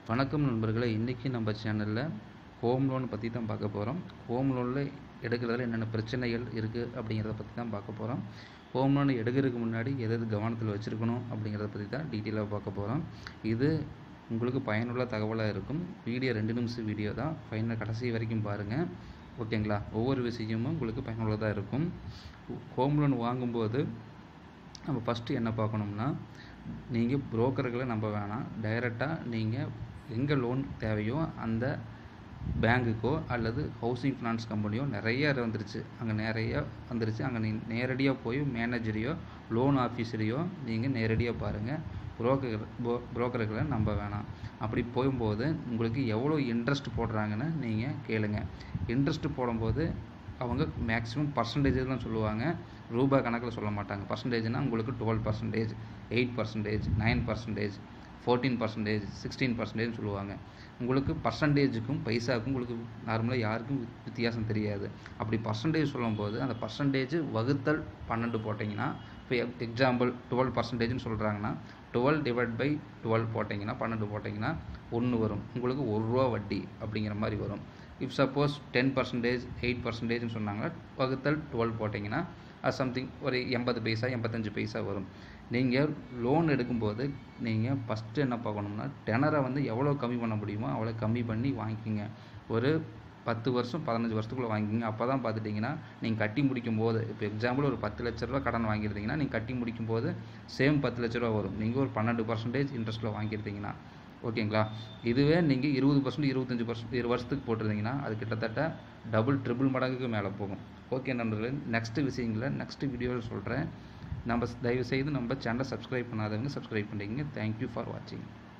வணக்கம் நண்பர்களே இன்றைக்கி நம்ம சேனலில் ஹோம் லோன் பற்றி தான் பார்க்க போகிறோம் ஹோம் லோனில் எடுக்கிறதுல என்னென்ன பிரச்சனைகள் இருக்குது அப்படிங்கிறத பற்றி தான் பார்க்க போகிறோம் ஹோம் லோன் எடுக்கிறதுக்கு முன்னாடி எது எது கவனத்தில் வச்சுருக்கணும் அப்படிங்கிறத பற்றி தான் டீட்டெயிலாக பார்க்க போகிறோம் இது உங்களுக்கு பயனுள்ள தகவலாக இருக்கும் வீடியோ ரெண்டு நிமிஷம் வீடியோ தான் ஃபைனல் கடைசி வரைக்கும் பாருங்கள் ஓகேங்களா ஒவ்வொரு விஷயமும் உங்களுக்கு பயனுள்ளதாக இருக்கும் ஹோம் லோன் வாங்கும்போது நம்ம ஃபஸ்ட்டு என்ன பார்க்கணும்னா நீங்கள் புரோக்கர்களை நம்ப வேணாம் டைரெக்டாக நீங்கள் எங்கே லோன் தேவையோ அந்த பேங்குக்கோ அல்லது ஹவுசிங் ஃபினான்ஸ் கம்பெனியோ நிறைய வந்துருச்சு அங்கே நிறைய வந்துருச்சு அங்கே நீ நேரடியாக போய் மேனேஜரையோ லோன் ஆஃபீஸரையோ நீங்கள் நேரடியாக பாருங்கள் புரோக்கர் புரோக்கர்களை நம்ப வேணாம் அப்படி போகும்போது உங்களுக்கு எவ்வளோ இன்ட்ரெஸ்ட் போடுறாங்கன்னு நீங்கள் கேளுங்க இன்ட்ரெஸ்ட் போடும்போது அவங்க மேக்ஸிமம் பர்சன்டேஜ் தான் சொல்லுவாங்க ரூபாய் கணக்கில் சொல்ல மாட்டாங்க பர்சன்டேஜ்னால் உங்களுக்கு twelve percentage eight percentage nine percentage fourteen percentage sixteen percentage சொல்லுவாங்க உங்களுக்கு பர்சன்டேஜுக்கும் பைசாவுக்கும் உங்களுக்கு நார்மலாக யாருக்கும் வித்தியாசம் தெரியாது அப்படி பர்சன்டேஜ் சொல்லும்போது அந்த பர்சன்டேஜ் வகுத்தல் பன்னெண்டு போட்டிங்கன்னா இப்போ எக்ஸாம்பிள் டுவெல் பர்சன்டேஜ்னு சொல்கிறாங்கன்னா டுவெல் டிவைட் பை டுவெல் போட்டிங்கன்னா பன்னெண்டு போட்டிங்கன்னா ஒன்று வரும் உங்களுக்கு ஒரு ரூபா வட்டி அப்படிங்கிற மாதிரி வரும் if suppose ten percentage eight பர்சன்டேஜ்னு சொன்னாங்கன்னா வகுத்தல் டுவெல் போட்டிங்கன்னா அது சம்திங் ஒரு எண்பது பைசா எண்பத்தஞ்சு பைசா வரும் நீங்கள் லோன் எடுக்கும்போது நீங்கள் ஃபஸ்ட்டு என்ன பார்க்கணும்னா டெனரை வந்து எவ்வளோ கம்மி பண்ண முடியுமோ அவ்வளோ கம்மி பண்ணி வாங்கிக்கிங்க ஒரு பத்து வருஷம் பதினஞ்சு வருஷத்துக்குள்ளே வாங்கிக்கிங்க அப்போ தான் பார்த்துட்டிங்கன்னா நீங்கள் கட்டி முடிக்கும் போது இப்போ எக்ஸாம்பிள் ஒரு பத்து லட்ச ரூபா கடன் வாங்கியிருந்தீங்கன்னா நீங்கள் கட்டி முடிக்கும் போது சேம் பத்து லட்ச ரூபா வரும் நீங்கள் ஒரு பன்னெண்டு பர்சன்டேஜ் இன்ட்ரெஸ்ட்டில் வாங்கியிருந்தீங்கன்னா ஓகேங்களா இதுவே நீங்கள் இருபது பர்சன்ட் இருபத்தஞ்சி பர்சன்ட் இரு வருஷத்துக்கு போட்டிருந்தீங்கன்னா அது கிட்டத்தட்ட டபுள் ட்ரிபிள் மடங்குக்கு மேலே போகும் ஓகே நண்பர்களே நெக்ஸ்ட்டு விஷயங்களை நெக்ஸ்ட் வீடியோவில் சொல்கிறேன் நம்ம தயவுசெய்து நம்ம சேனலை சப்ஸ்கிரைப் பண்ணாதவங்க சப்ஸ்கிரைப் பண்ணிக்கங்க தேங்க்யூ ஃபார் வாட்சிங்